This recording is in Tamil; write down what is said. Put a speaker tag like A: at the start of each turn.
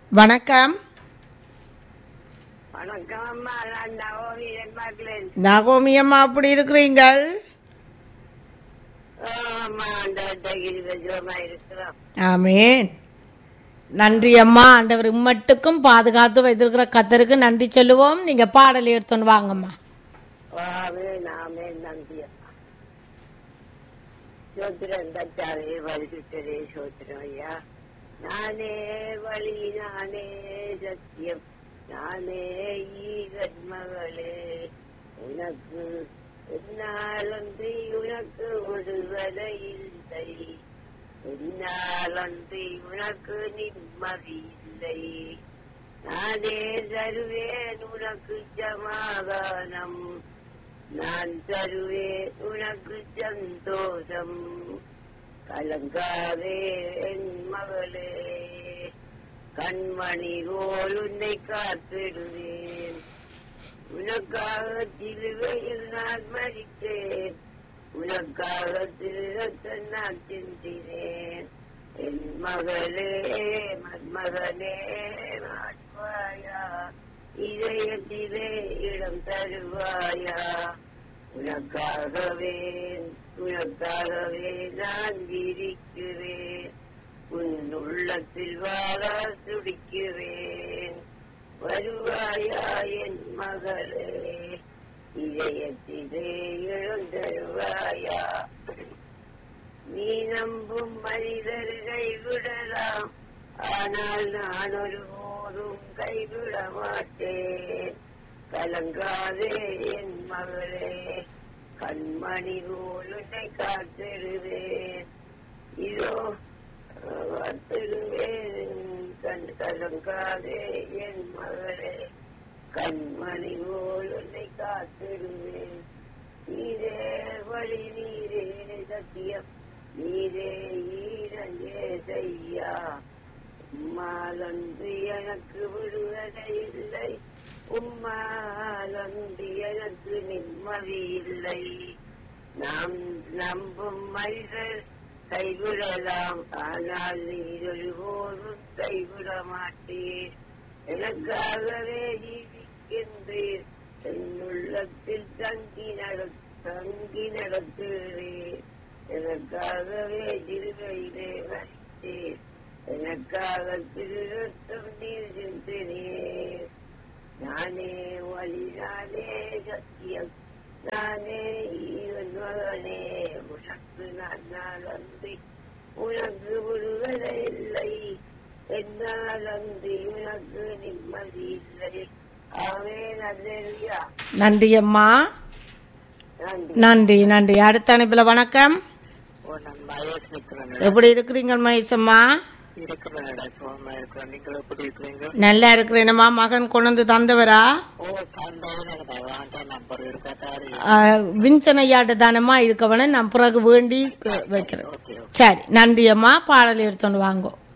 A: வணக்கம்
B: வணக்கம் அம்மா நான் நவோமி என்பார்க்கிறேன்
A: நகோமி அம்மா அப்படி இருக்கிறீங்கள்
B: அம்மா அந்த கிரிவஜமா இருக்கிறோம்
A: ஆமேன் நன்றி அம்மா ஆண்டவர் இம்மட்டுக்கும் பாதுகாத்து வைத்திருக்கிற கத்தருக்கு நன்றி சொல்லுவோம் நீங்க பாடல் எடுத்துன்னு வாங்கம்மா
B: வாவே நாமே நம்பி அம்மா சோத்திரம் தச்சாவே வலிசுத்தரே சோத்திரம் ஐயா நானே வழி நானே சத்தியம் நானே ஈகன்மகளே உனக்கு என்னாலன்றி உனக்கு விடுதலை இல்லை என்னாலன்றி உனக்கு நிம்மதி இல்லை நானே தருவேன் உனக்கு சமாதானம் நான் தருவேன் உனக்கு சந்தோஷம் கலங்காதே என் மகளே கண்மணி போல் உன்னை காத்திடுவேன் உனக்காக சிலுவையில் நான் மறித்தேன் உனக்காக திருத்த நான் சிந்தினேன் என் மகளே மன்மகனே மாற்றுவாயா இதயத்திலே இடம் தருவாயா உனக்காகவே உனக்காகவே நான் இருக்கிறேன் உன் உள்ளத்தில் வாழ துடிக்கிறேன் வருவாயா என் மகளே இதயத்திலே எழுந்தருவாயா நீ நம்பும் மனிதர் கைவிடலாம் ஆனால் நான் ஒருபோதும் கைவிட மாட்டேன் கலங்காதே என் மகளே கண்மணி போல் உன்னை காத்திடுவேன் இதோ காத்திடுவேன் கண் கலங்காதே என் மகளே கண்மணி போல் உன்னை காத்திடுவேன் நீரே வழி நீரே சத்தியம் நீரே ஈரஞ்சே செய்யா உம்மாலன்று எனக்கு விடுவதை இல்லை உம்மாலன்று எனக்கு நிம்மதி இல்லை நாம் நம்பும் மனிதர் கைவிடலாம் ஆனால் நீர் ஒருபோதும் கைவிட மாட்டீர் எனக்காகவே ஜீவிக்கின்றீர் என் உள்ளத்தில் தங்கி நட தங்கி நடத்துகிறேன் எனக்காகவே திருவையிலே வரித்தேன் எனக்காக திருத்தம் நீர் சிந்தினேன் நானே வழி நானே சத்தியம் நானே ஈவன் மகனே உனக்கு நான் நாள் அன்றி உனக்கு விடுதலை இல்லை என்னால் அன்றி உனக்கு நிம்மதி இல்லை ஆவே நல்லா
A: நன்றி அம்மா
B: நன்றி
A: நன்றி நன்றி அடுத்த அனுப்புல வணக்கம்
B: ஓ நான் மகேஷ் நிற்கிறேன்
A: எப்படி இருக்கிறீங்க மகேசம்மா
B: இருக்கிறேன் சுகமா இருக்கிறேன் நீங்கள் எப்படி இருக்கிறீங்க
A: நல்லா இருக்கிறேனம்மா மகன் கொண்டு வந்து தந்தவரா
B: ஓ தந்தைன்னு எனக்கு வேண்டாம் நம்பர் இருக்காதாரு
A: ஆஹ், வின்சன் ஐயாட்ட தானம்மா இருக்கவன நான் பிறகு வேண்டி க- வைக்கிறேன்
B: ஓகே
A: சரி நன்றி அம்மா பாடல் எடுத்துன்னு வாங்கோ